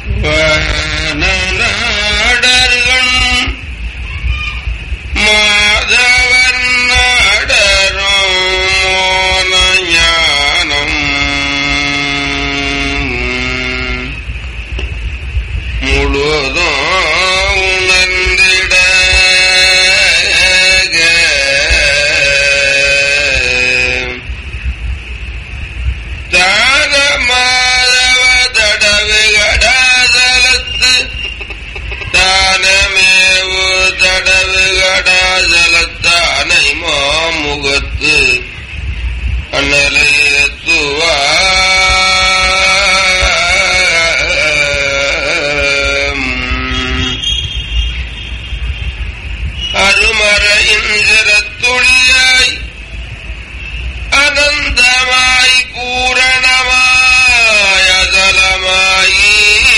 நாடர்கள் மாதவர் நாடரும் மோன ஞானம் முழுதும் உணர்ந்திட தாக மாதவ தடவு கடாதலத்து தானமேவு தடவு கடாதலத்தானை மாமுகத்து அண்ணலையத்துவா அருமறையின் சிறத்துளியாய் அனந்தமாய் பூரணமாய் அகலமாயி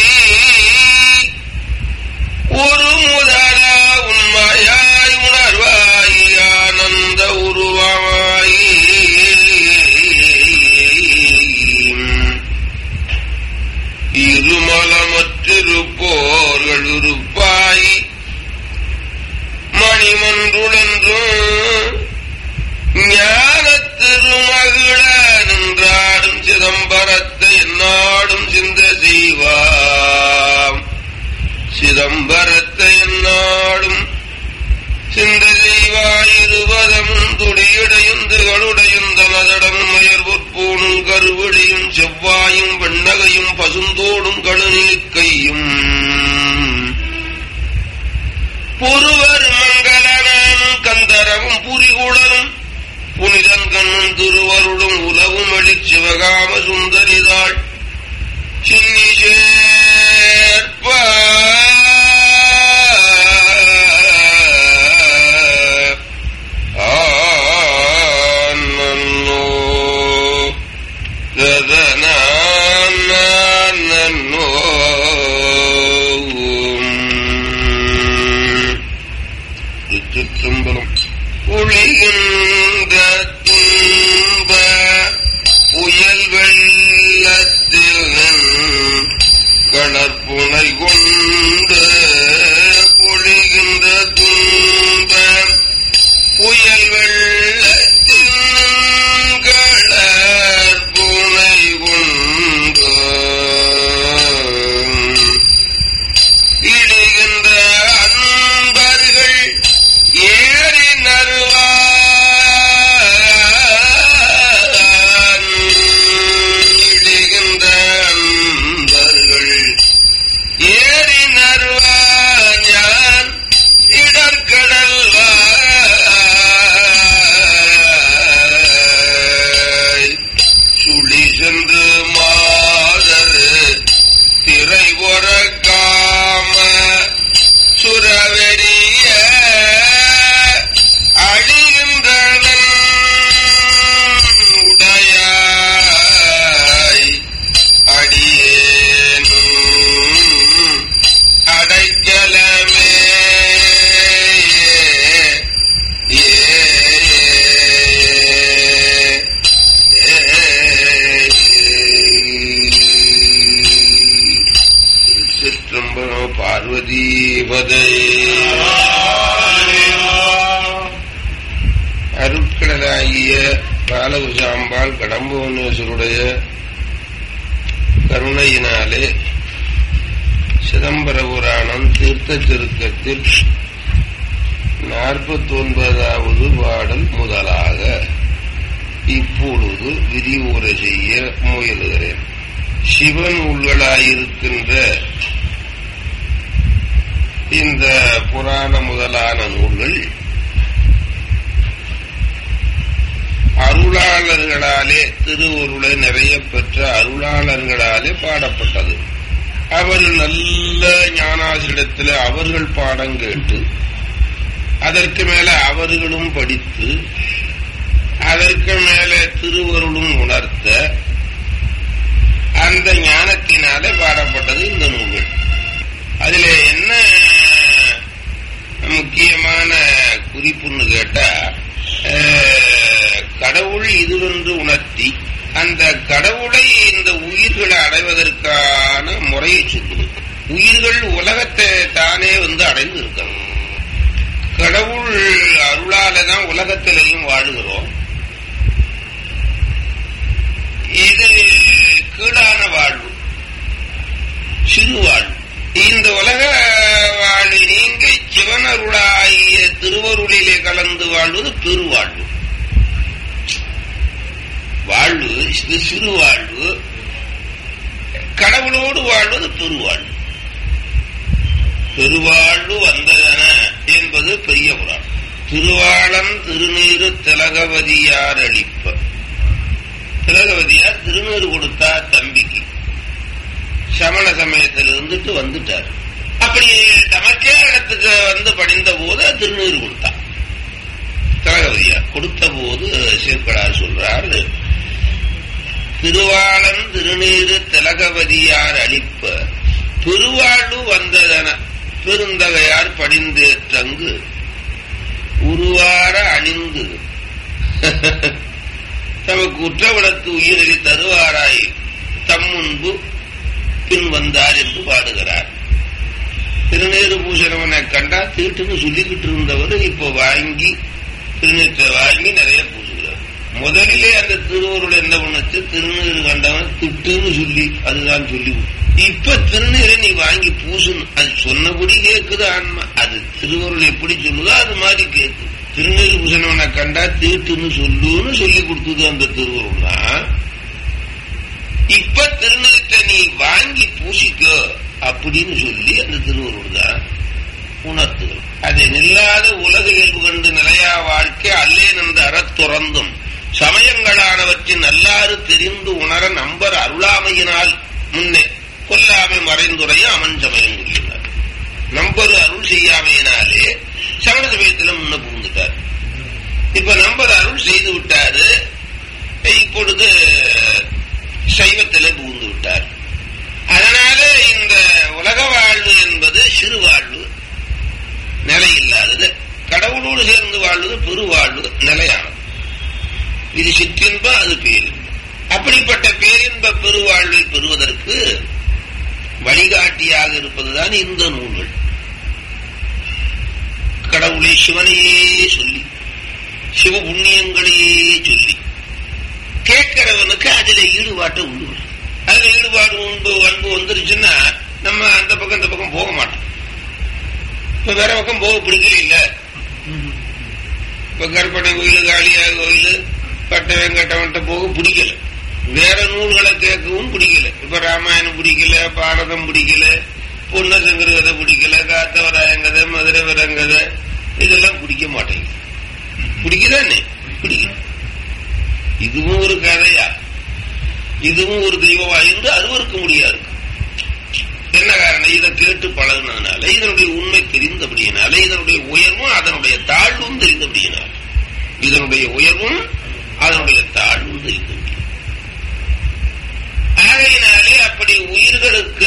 ஒரு முதல உண்மையாய் உணர்வாய் ஆனந்த உருவமாய் இருமலமற்றிருப்போர்கள் இருப்பாய் மணிமன்றுளென்றும் ஞான திருமகிழ நின்றாடும் சிதம்பரத்தை என்னாடும் சிந்த செய்வாம் சிதம்பரத்தை என்னாடும் சிந்த செய்வாயிருபதமும் துடியடையுந்துகளுடையும் தனதடமும் மயர்பொற்பூணும் கருவடியும் செவ்வாயும் வெண்ணகையும் பசுந்தோடும் கழுநீக்கையும் பொறுவர் மங்களனானும் கந்தரவும் புரிகுடலும் புனிதன் கண்ணும் திருவருளும் உலவும் எழிற் சிவகாம சுந்தரிதாள் சின்னி சேர்ப்ப ஆனன்னோ ததனானன்னோ திருச்சிற்றம்பலம் ஒளிகின்ற துன்ப புயல் வெள்ளத்தில் நின் கடற்புனை கொண்டு பொழிகின்ற துன்ப புயல் வெள்ளத்தில் நின் கடற்புனை கொண்டு இடுகின்ற அன்பர்கள் ஏறி நறுவான் இடுகின்ற அன்பர்கள் ஏறி நறுவான் யான் இடர்கடல்வாய் சுழி சென்று மாதரு திரை ஒரக்காம சுரவெறிய அழிகின்றனன் உடையாய் அடியேனும் அடைக்கலமே ஏ சிற்றம்பலம் பார்வதி பதை அருட்கடலாகிய பாலகுசாம்பாள் கடம்புவனேஸ்வருடைய கருணையினாலே சிதம்பர புராணம் தீர்த்த திருக்கத்தில் நாற்பத்தி ஒன்பதாவது பாடல் முதலாக இப்பொழுது விரிவுரை செய்ய முயலுகிறேன் சிவன் உள்களாயிருக்கின்ற இந்த புராண முதலான நூல்கள் அருளாளர்களாலே திருவுருளை நிறைய பெற்ற அருளாளர்களாலே பாடப்பட்டது அவர்கள் நல்ல ஞானாசிரிடத்தில் அவர்கள் பாடம் கேட்டு அதற்கு மேல அவர்களும் படித்து அதற்கு மேல திருவருளும் உணர்த்த அந்த ஞானத்தினாலே பாடப்பட்டது இந்த நூல்கள் அதுல என்ன முக்கியமான குறிப்புன்னு கேட்டா அஹ், கடவுள் இதுவென்று உணர்த்தி அந்த கடவுளை இந்த உயிர்களை அடைவதற்கான முறையை சொல்லி இருக்குது உயிர்கள் உலகத்தை தானே வந்து அடைந்து இருக்காங்க கடவுள் அருளால தான் உலகத்திலையும் வாழுகிறோம் இது கீழான வாழ்வு சிறு வாழ்வு இந்த உலக வாழ்வு நீங்க சிவனருளாகிய திருவருளிலே கலந்து வாழ்வது பெருவாழ்வு வாழ்வு இது சிறு வாழ்வு கடவுளோடு வாழ்வது பெருவாழ்வு பெருவாழ்வு வந்ததன என்பது பெரிய புறான் திருவாளன் திருநீரு திலகவதியார் அளிப்ப திலகவதியார் திருநீறு கொடுத்தா தம்பிக்கு சமண சமயத்தில் இருந்துட்டு வந்துட்டார் அப்படி தமக்கே இடத்துக்கு வந்து படிந்த போது திருநீறு கொடுத்தார் திலகவதியார் கொடுத்த போது சேர்க்கடார் சொல்றார் திருவாளன் திருநீரு திலகவதியார் அளிப்ப பெருவாழ்வு வந்ததன பெருந்தகையார் படிந்து தங்கு உருவார அணிந்து தமக்கு உற்றவிடத்து உயிரில் தருவாராய் தம் முன்பு பின் வந்தார் என்று பாடுகிறார் திருநீறு பூசணவனை கண்டா தீட்டுன்னு சொல்லிக்கிட்டு இருந்தவர் இப்போ வாங்கி திருநீற்றை வாங்கி நிறைய பூசுகிறார் முதலிலே அந்த திருவருள் என்ன பண்ணுச்சு திருநீறு கண்டவன் திட்டுன்னு சொல்லி அதுதான் சொல்லி இப்ப திருநீரை நீ வாங்கி பூசணும் அது சொன்னபடி கேக்குது ஆன்மா அது திருவருள் எப்படி சொல்லுதோ அது மாதிரி கேக்குது திருநீர் பூசணவனை கண்டா தீட்டுன்னு சொல்லுன்னு சொல்லி கொடுத்தது அந்த திருவருள் தான் இப்ப திருநீரத்தை நீ வாங்கி பூசிக்க அப்படின்னு சொல்லி அந்த திருவருள் தான் உணர்த்துகிறோம் அது நில்லாத உலக இயல்பு கண்டு நிலையா வாழ்க்கை அல்லேன் அந்த அறத்துறந்தும் சமயங்களானவற்றின் நல்லாறு தெரிந்து உணர நம்பர் அருளாமையினால் முன்னே கொல்லாமை மறைந்துரைய அமன் சமயம் கொள்ளினார் நம்பர் அருள் செய்யாமையினாலே சமண சமயத்துல முன்ன புகுந்துட்டார் இப்ப நம்பர் அருள் செய்து விட்டாரு இப்பொழுது சைவத்திலே புகுந்து விட்டார் அதனால இந்த உலக வாழ்வு என்பது சிறு வாழ்வு நிலை இல்லாதது கடவுளோடு சேர்ந்து வாழ்வது பெருவாழ்வு நிலையானது இது சிற்றின்பம் அது பேரின்பம் அப்படிப்பட்ட பேரின்ப பெருவாழ்வை பெறுவதற்கு வழிகாட்டியாக இருப்பதுதான் இந்த நூல்கள் கடவுளை சிவனையே சொல்லி சிவ புண்ணியங்களையே சொல்லி கேட்கிறவனுக்கு அதுல ஈடுபாட்டை உண்டு அதுல ஈடுபாடு உண்டு அன்பு வந்துருச்சுன்னா நம்ம அந்த பக்கம் இந்த பக்கம் போக மாட்டோம் இப்ப வேற பக்கம் போக பிடிக்கல இல்ல இப்ப கற்பனை கோயில் காளியா கோயில் பட்ட வெங்கட்டவன்ட்ட போக பிடிக்கல வேற நூல்களை கேட்கவும் பிடிக்கல இப்ப ராமாயணம் பிடிக்கல பாரதம் பிடிக்கல பொன்னசங்கர கதை பிடிக்கல காத்தவராயங்கதை மதுரை வரங்கதை இதெல்லாம் பிடிக்க மாட்டேங்குது பிடிக்குதானே பிடிக்கல இதுவும் ஒரு கதையா இதுவும் ஒரு தெய்வமா இருந்து அருவருக்க முடியாது என்ன காரணம் இதை கேட்டு பழகினதுனால இதனுடைய உண்மை தெரிந்தபடியினால இதனுடைய உயர்வும் அதனுடைய தாழ்வும் தெரிந்தபடியினால இதனுடைய உயர்வும் அதனுடைய தாழ்வும் தெரிந்தபடி ஆகையினாலே அப்படி உயிர்களுக்கு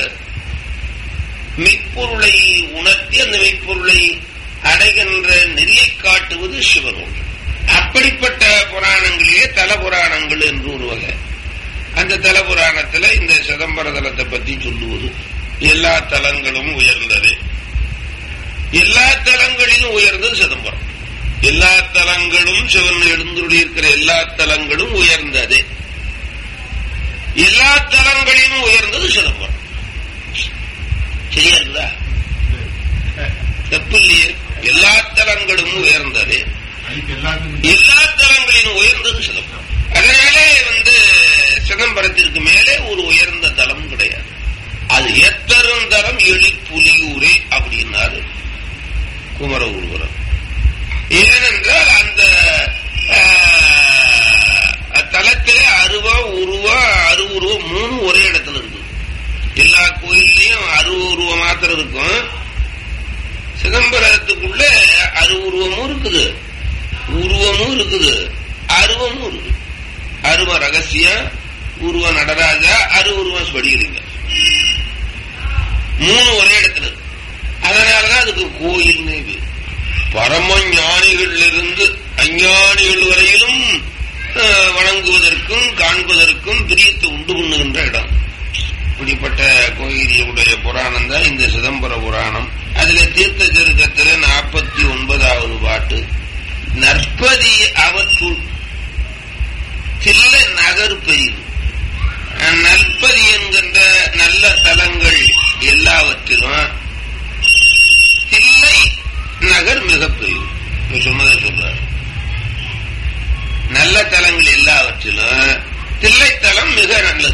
மெய்ப்பொருளை உணர்த்தி அந்த மெய்ப்பொருளை அடைகின்ற நெறியை காட்டுவது சிவனோடு அப்படிப்பட்ட புராணங்களிலே தல புராணங்கள் என்று ஒரு வகை அந்த தல புராணத்துல இந்த சிதம்பர தலத்தை பத்தி சொல்லுவது எல்லா தலங்களும் உயர்ந்தது எல்லா தலங்களிலும் உயர்ந்தது சிதம்பரம் எல்லா தலங்களும் சிவன் எழுந்துள்ளி இருக்கிற எல்லா தலங்களும் உயர்ந்தது எல்லா தலங்களிலும் உயர்ந்தது சிதம்பரம் சரியா இருக்குதா தப்பு இல்லையே எல்லா தலங்களும் உயர்ந்தது எல்லா தலங்களிலும் உயர்ந்தது சிதம்பரம் அதனாலே வந்து சிதம்பரத்திற்கு மேலே ஒரு உயர்ந்த தலம் கிடையாது அது எத்தரும் தரம் எழி புலியூரே அப்படின்னாரு குமர ஊர்வலம் ஏனென்றால் அந்த தலத்திலே அருவா உருவா அருவுருவம் மூணு ஒரே இடத்துல இருக்குது எல்லா கோயில்லையும் அருவுருவம் மாத்திரம் இருக்கும் சிதம்பரத்துக்குள்ள அருவுருவமும் இருக்குது உருவமும் இருக்குது அருவமும் இருக்குது அருவ ரகசியம் உருவ நடராஜா அரு உருவம் ஸ்படிக்கிறீங்க மூணு ஒரே இடத்துல இருக்கு அதனாலதான் அதுக்கு கோயில்னே பேர் பரம ஞானிகள் இருந்து அஞ்ஞானிகள் வரையிலும் வணங்குவதற்கும் காண்பதற்கும் பிரியத்தை உண்டு பண்ணுகின்ற இடம் இப்படி அப்படிப்பட்ட கோயிலுடைய புராணம் தான் இந்த சிதம்பர புராணம் அதுல தீர்த்த சருக்கத்துல நாற்பத்தி ஒன்பதாவது பாட்டு நற்பதி அவற்றுள் தில்ல நகர் பெரிது நற்பதி என்கின்ற நல்ல தலங்கள் எல்லாவற்றிலும் தில்லை நகர் மிக பெரிது நீ சொன்னதை சொல்றாரு நல்ல தலங்கள் எல்லாவற்றிலும் தில்லைத்தலம் மிக நல்லது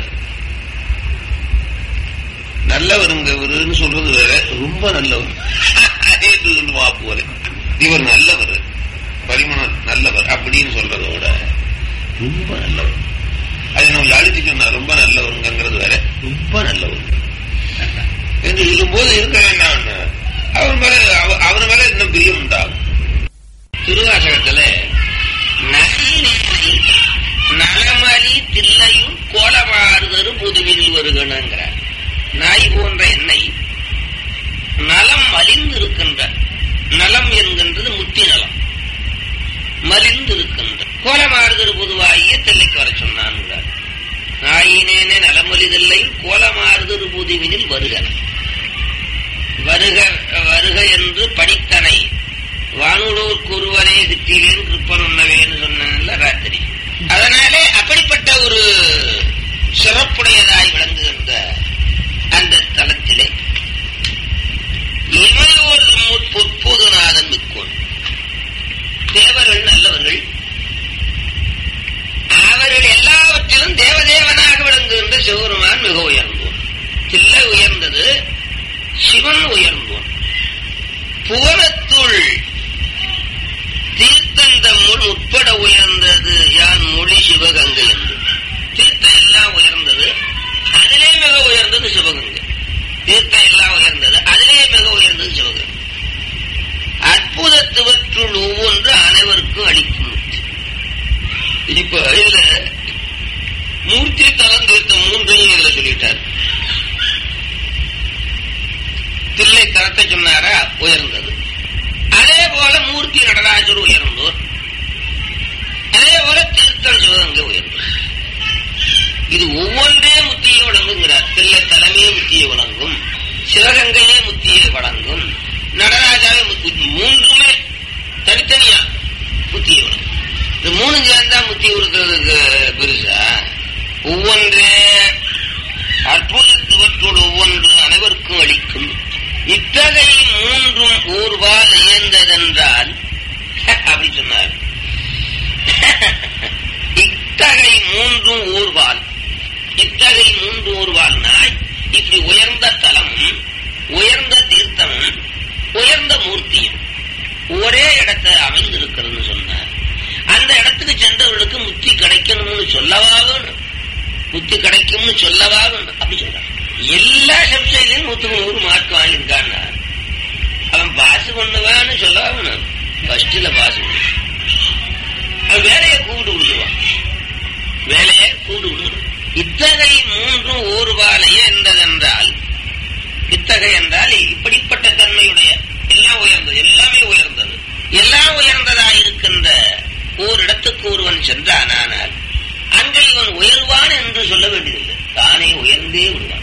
நல்லவருங்கவருன்னு சொல்றது வேற ரொம்ப நல்லவர் என்று சொல்லுவா போல இவர் நல்லவர் பரிமணம் நல்லவர் அப்படின்னு சொல்றதை விட ரொம்ப நல்லவர் அது நம்ம அழுத்தி சொன்னா ரொம்ப நல்லவருங்கிறது வேற ரொம்ப நல்லவர் என்று சொல்லும்போது இருக்க வேண்டாம் அவர் மேல அவ- அவர் மேல இன்னும் பிரியம் உண்டாகும் திருவாசகத்துல நலினேனை நலமலி தில்லையும் கோலமாறுதரு புதுவில் வருகணுங்கிறார் நாய் போன்ற எண்ணெய் நலம் மலிந்து இருக்கின்ற நலம் என்கின்றது முத்தி நலம் மலிந்து இருக்கின்ற கோலமாறுதரு பொதுவாகிய தில்லைக்கு வர சொன்னான்கிறார் நாயினேனே நலமலிதில்லை கோலமாறுதரு புதுவினில் வருகன வருக வருக என்று படித்தனை வானுளோர் கூறுவனே சித்திலேன் கிருப்பன் உண்ணவேன்னு சொன்னேன்ல ராத்திரி அதனாலே அப்படிப்பட்ட ஒரு சிறப்புடையதாய் விளங்குகின்ற அந்த தலத்திலே இமையோர் பொற்போதுநாதன் மிக்கோன் தேவர்கள் நல்லவர்கள் அவர்கள் எல்லாவற்றிலும் தேவதேவனாக விளங்குகின்ற சிவபெருமான் மிக உயர்ந்தோன் தில்லை உயர்ந்தது சிவன் உயர்ந்தோன் புவனத்துள் தீர்த்தந்தம்முள் உட்பட உயர்ந்தது யான் மொழி சிவகங்கை என்று தீர்த்தம் எல்லாம் உயர்ந்தது அதிலே மிக உயர்ந்தது சிவகங்கை தீர்த்தம் எல்லாம் உயர்ந்தது அதிலே மிக உயர்ந்தது சிவகங்கை அற்புதத்துவற்றுள் ஒவ்வொன்று அனைவருக்கும் அளிக்கும் முக்தி இப்ப இதுல மூர்த்தி தரம் தீர்த்தம் மூன்றையும் இதுல சொல்லிட்டார் தில்லை தரத்தை சொன்னாரா உயர்ந்தது அதே போல மூர்த்தி நடராஜர் உயர்ந்தோர் அதே போல தீர்த்தம் சிவகங்கை உயர்ந்தோர் இது ஒவ்வொன்றே முத்தியை வழங்குங்கிறார் தில்லை தலைமையே முத்தியை வழங்கும் சிவகங்கையே முத்தியை வழங்கும் நடராஜாவே முத்தி மூன்றுமே தனித்தனியா முத்தியை வழங்கும் இந்த மூணு சேர்ந்தா முத்தி கொடுக்கறதுக்கு பெருசா ஒவ்வொன்றே அற்புதத்துவத்தோடு ஒவ்வொன்று அனைவருக்கும் அளிக்கும் இத்தகை மூன்றும் ஊர்வால் இயந்ததென்றால் அப்படி சொன்னார் இத்தகை மூன்றும் ஊர்வால் இத்தகை மூன்று ஊர்வால்னாய் இப்படி உயர்ந்த தலமும் உயர்ந்த தீர்த்தமும் உயர்ந்த மூர்த்தியும் ஒரே இடத்தை அமைந்திருக்கிறதுன்னு சொன்னார் அந்த இடத்துக்கு சென்றவர்களுக்கு முத்தி கிடைக்கணும்னு சொல்லவா வேணும் முத்து கிடைக்கும்னு சொல்லவா வேணும் அப்படி சொல்றான் எல்லா சப்ஜெக்ட்லயும் நூத்துக்கு நூறு மார்க் வாங்கியிருக்கான்னா அவன் பாஸ் பண்ணுவான்னு சொல்லவா வேணும் ஃபர்ஸ்ட்ல பாஸ் பண்ணுவான் அவன் வேலையை கூப்பிட்டு கொடுத்துருவான் வேலையை கூப்பிட்டு கொடுத்துருவான் இத்தகை மூன்றும் ஊர்வாலையே என்றதென்றால் இத்தகை என்றால் இப்படிப்பட்ட தன்மையுடைய எல்லாம் உயர்ந்தது எல்லாமே உயர்ந்தது எல்லாம் உயர்ந்ததா இருக்கின்ற ஓரிடத்துக்கு ஒருவன் சென்றானால் அங்கே இவன் உயர்வான் என்று சொல்ல வேண்டியதில்லை தானே உயர்ந்தே விடுவான்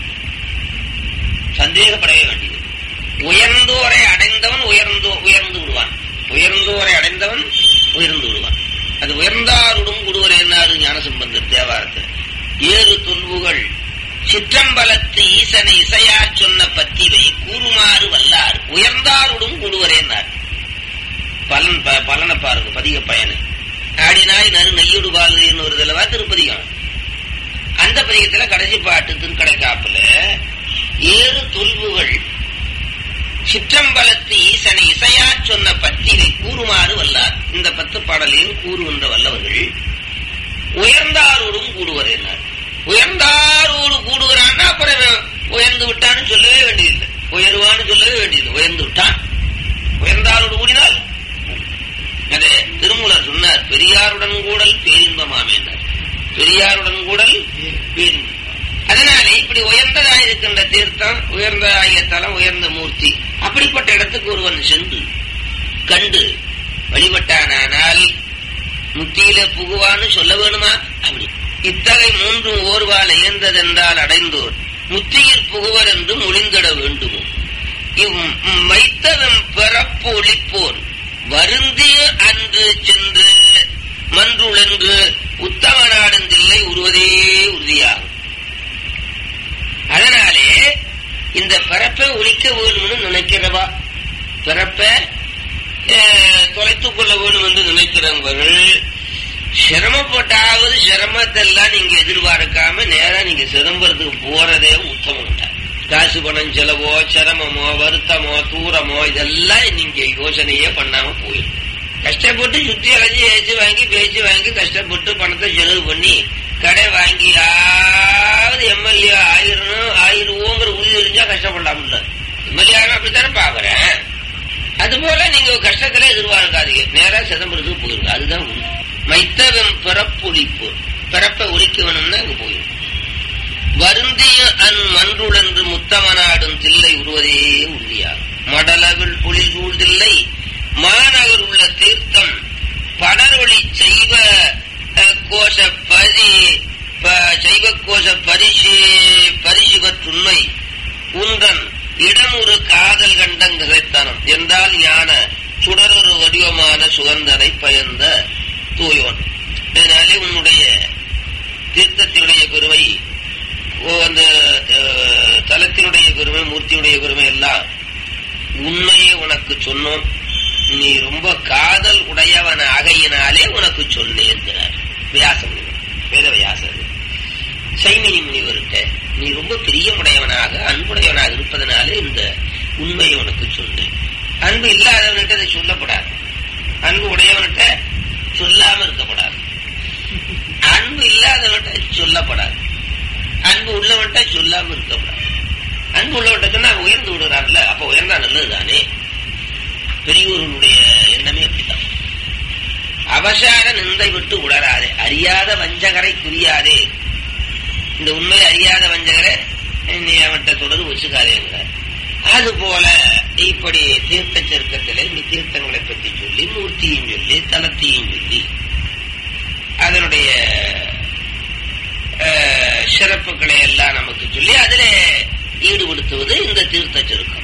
சந்தேகப்படவே வேண்டியது உயர்ந்தோரை அடைந்தவன் உயர்ந்தோ உயர்ந்து விடுவான் உயர்ந்தோரை அடைந்தவன் உயர்ந்து விடுவான் அது உயர்ந்தாருடும் குடுவர் என்னாரு ஞானசம்பந்தர் தேவாரத்தில் ஏறு துன்புகள் சிற்றம்பலத்து ஈசனை இசையா சொன்ன பத்திவை கூறுமாறு வல்லார் உயர்ந்தாருடும் குடுவரேன்னார் பலன் ப- பலனை பாருங்க பதிக பயனை ஆடினாய் நறு நெய்யுடு பாலுன்னு ஒரு தடவை திருப்பதிகம் அந்த பதிகத்துல கடைசி பாட்டு திருக்கடை காப்புல ஏறு துல்புகள் சிற்றம்பலத்து ஈசனை இசையா சொன்ன பத்தினை கூறுமாறு வல்லார் இந்த பத்து பாடலையும் கூறுகின்ற வல்லவர்கள் உயர்ந்தாரோடும் கூடுவரேனார் உயர்ந்தாரோடு கூடுகிறான்னா அப்புறம் இவன் உயர்ந்து விட்டான்னு சொல்லவே வேண்டியதில்லை உயர்வான்னு சொல்லவே வேண்டியதில்லை உயர்ந்து விட்டான் உயர்ந்தாரோடு கூடினால் அதே திருமூலர் சொன்னார் பெரியாருடன் கூடல் பேரின்பமாமேனார் பெரியாருடன் கூடல் பேரின்பம் அதனாலே இப்படி உயர்ந்ததா இருக்கின்ற தீர்த்தம் உயர்ந்ததாகிய தலம் உயர்ந்த மூர்த்தி அப்படிப்பட்ட இடத்துக்கு ஒருவன் சென்று கண்டு வழிபட்டானால் முத்தியில புகுவான்னு சொல்ல வேணுமா அப்படி இத்தகை மூன்றும் ஓர்வால் இயந்ததென்றால் அடைந்தோர் முத்தியில் புகுவர் என்று மொழிந்திட வேண்டுமோ இவ் மைத்தவம் பிறப்பு ஒளிப்போர் வருந்திய அன்று சென்று மன்றுளென்று உத்தம நாடந்தில்லை உருவதே உறுதியாகும் அதனாலே இந்த பிறப்பை ஒழிக்க வேணும்னு நினைக்கிறவா பிறப்பை அஹ், தொலைத்துக் கொள்ள வேண்டும் என்று நினைக்கிறவர்கள் சிரமப்பட்டாவது சிரமத்தெல்லாம் நீங்க எதிர்பார்க்காம நேரா நீங்க சிதம்பரத்துக்கு போறதே உத்தமம் காசு பணம் செலவோ சிரமமோ வருத்தமோ தூரமோ இதெல்லாம் நீங்க யோசனையே பண்ணாம போயிடும் கஷ்டப்பட்டு சுத்தி அலைஞ்சு ஏச்சு வாங்கி பேச்சு வாங்கி கஷ்டப்பட்டு பணத்தை செலவு பண்ணி கடை வாங்கியாவது எம்எல்ஏ ஆயிரணும் ஆயிரவோங்கிற உறுதி இருந்தா கஷ்டப்படலாம்ல எம்எல்ஏ அப்படித்தானே பாக்குறேன் அது போல நீங்க கஷ்டத்துல எதிர்பார்க்காதீங்க நேரா சிதம்பரத்துக்கு போயிருங்க அதுதான் உண்மை மைத்தவன் பிறப்பொழிப்பு பிறப்பை ஒழிக்க வேணும்னா அங்க போயிடும் வருந்திய அன் மன்றுளன்று முத்தமனாடும் தில்லை உருவதே உறுதியாகும் மடலவில் பொழில் சூழ்தில்லை மாநகர் உள்ள தீர்த்தம் படரொளி செய்வ அஹ், கோஷ பரி ப- செய்வ கோஷ பரிசு பரிசுவற்றுண்மை உன்றன் இடமுறு காதல் கண்டங்கிறைத்தனம் என்றால் ஞான சுடரொரு வடிவமான சுகந்தனை பயந்த தூயோன் இதனாலே உன்னுடைய தீர்த்தத்தினுடைய பெருமை ஓ, அந்த அஹ், தலத்தினுடைய பெருமை மூர்த்தியுடைய பெருமை எல்லாம் உண்மையே உனக்கு சொன்னோம் நீ ரொம்ப காதல் உடையவன் ஆகையினாலே உனக்கு சொன்னேன் என்கிறார் வியாச முனிவர் வேத வியாசர் சைமினி முனிவர்கிட்ட நீ ரொம்ப பிரியமுடையவனாக அன்புடையவனாக இருப்பதனாலே இந்த உண்மையை உனக்கு சொன்னேன் அன்பு இல்லாதவன்கிட்ட அதை சொல்லப்படாது அன்பு உடையவன்கிட்ட சொல்லாம இருக்கப்படாது அன்பு இல்லாதவன்கிட்ட சொல்லப்படாது அன்பு உள்ளவன்கிட்ட சொல்லாம இருக்கப்படாது அன்பு உள்ளவன்கிட்ட சொன்னா அவன் உயர்ந்து விடுறான்ல அப்ப உயர்ந்தா நல்லதுதானே பெரியோர்களுடைய எண்ணமே அப்படித்தான் அவசார நிந்தை விட்டு உளராதே அறியாத வஞ்சகரை குறியாதே இந்த உண்மை அறியாத வஞ்சகரை நீ அவன்கிட்ட தொடர்பு வச்சுக்காதேங்கிற அது போல இப்படி தீர்த்த சருக்கத்திலே நீ தீர்த்தங்களை பற்றி சொல்லி மூர்த்தியும் சொல்லி தலத்தையும் சொல்லி அதனுடைய அஹ், சிறப்புகளை எல்லாம் நமக்கு சொல்லி அதிலே ஈடுபடுத்துவது இந்த தீர்த்த சருக்கம்